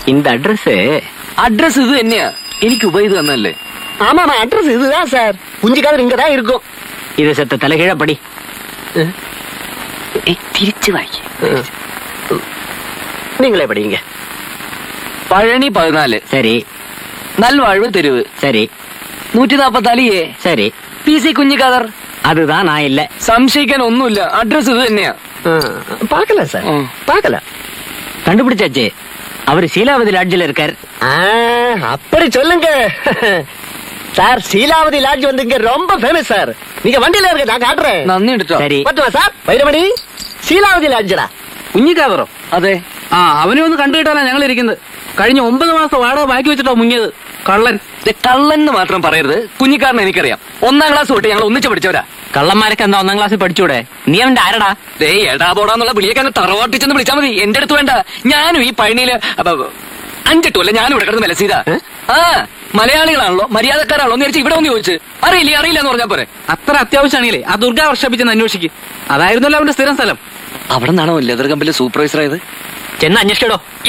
இந்த address address இது என்னையா எனக்கு உபயோகம் தന്നല്ലേ ஆமாமா அட்ரஸ் இதுதான் சார் குஞ்சிக்காதர் இங்க தான் இருக்கும் இது செத்த தலைகீழ படி തിരിച്ചു വായിക്ക நீங்களே படிங்க പഴനി പതിനാല് சரி നൽവാഴ്വ് തെരുവ് சரி നൂറ്റി നാപ്പത്തിനാല് എ சரி പി സി കുഞ്ഞിക്കാദർ அதுதான் நான் இல்ல സംശയിക്കാൻ ഒന്നുമില്ല അഡ്രസ് ഇത് തന്നെയാ ஆ, பார்க்கல சார் ம். பார்க்கல கண்டுபிடிச்சாச்சு அவர் சீலாவதி லாட்ஜில் இருக்கார் ஆ, அப்படி சொல்லுங்க சார் சீலாவதி லாட்ஜ் வந்து இங்க ரொம்ப ஃபேமஸ் சார் நீங்க வண்டியில இருக்க நான் காட்டுறேன் നന്ദി കേട്ടോ சரி பத்துவா சார் வைரமணி ശീലാവതി ലാഡ്ജടാ കുഞ്ഞിക്കാതറോ അതെ ആ അവനെ ഒന്ന് കണ്ടുകിട്ടാനാ ഞങ്ങൾ ഇരിക്കുന്നത് കഴിഞ്ഞ ഒമ്പത് മാസം വാടക ബാക്കി വെച്ചിട്ടോ മുങ്ങിയത് കള്ളൻ ഇത് കള്ളൻ മാത്രം പറയരുത് കുഞ്ഞിക്കാരനെ എനിക്കറിയാം ഒന്നാം ക്ലാസ് തൊട്ട് ഞങ്ങൾ ഒന്നിച്ച് പഠിച്ചവരാ കള്ളന്മാരൊക്കെ എന്താ ഒന്നാം ക്ലാസ്സിൽ പഠിച്ചൂടെ നീ അവന്റെ ആരടാ ദേ എടാ പോടാന്നുള്ള വിളിയൊക്കെ അങ്ങ് തറവാട്ടിച്ചെന്ന് വിളിച്ചാൽ മതി എന്റെ അടുത്ത് വേണ്ട ഞാനും ഈ പഴനിയില് അപ്പൊ, അഞ്ചെട്ടു അല്ല ഞാനും ഇവിടെ കിടന്ന് വിലസീത ആ മലയാളികളാണല്ലോ മര്യാദക്കാരാണല്ലോ എന്ന് വിചാരിച്ച് ഇവിടെ ഒന്ന് ചോദിച്ചു അറിയില്ല അറിയില്ല എന്ന് പറഞ്ഞാ പോരെ അത്ര അത്യാവശ്യമാണെങ്കിലേ ആ ദുർഗ വർഷപ്പിച്ചെന്ന് അന്വേഷിക്കും അതായിരുന്നല്ലോ അവന്റെ സ്ഥിരം സ്ഥലം അവിടെ നിന്നാണോ ലെതർ കമ്പനിലെ സൂപ്പർവൈസർ ആയത് ചെന്ന് അന്വേഷിക്കടോ